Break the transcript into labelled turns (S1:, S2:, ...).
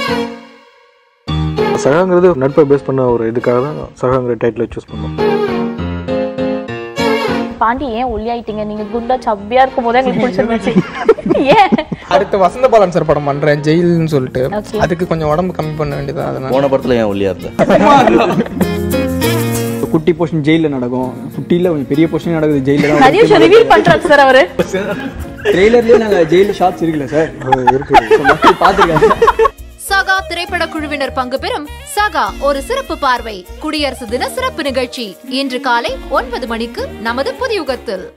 S1: சகாங்கிறது நட்பை பேஸ் பண்ண ஒரு இதுக்காக தான் சகாங்கிற டைட்டில் சூஸ் பண்ணோம்
S2: பாண்டி ஏன் ஒல்லியாயிட்டீங்க நீங்க குண்டா சப்பியா இருக்கும் போதே எங்களுக்கு பிடிச்சிருந்துச்சு ஏன்
S3: அடுத்து வசந்த பாலன் சார் படம் பண்றேன் ஜெயில்னு சொல்லிட்டு
S2: Okay.
S3: அதுக்கு கொஞ்சம் உடம்பு கம்மி பண்ண வேண்டியது அதனால
S4: போன படத்துல ஏன் ஒல்லியா இருந்த
S5: குட்டி போர்ஷன் ஜெயிலில் நடக்கும் குட்டியில் கொஞ்சம் பெரிய போர்ஷன் நடக்குது ஜெயிலில்
S2: நிறைய விஷயம் ரிவீல் பண்றாரு சார் அவரு
S5: ட்ரெய்லர்லேயே நாங்கள் ஜெயிலில் ஷார்ட்ஸ் இருக்குல்ல சார்
S1: இருக்கு
S5: மக்கள் பார்த்துருக்காங்க
S6: சகா திரைப்பட குழுவினர் பங்கு பெறும் சகா ஒரு சிறப்பு பார்வை குடியரசு தின சிறப்பு நிகழ்ச்சி இன்று காலை ஒன்பது மணிக்கு நமது புதியுகத்தில்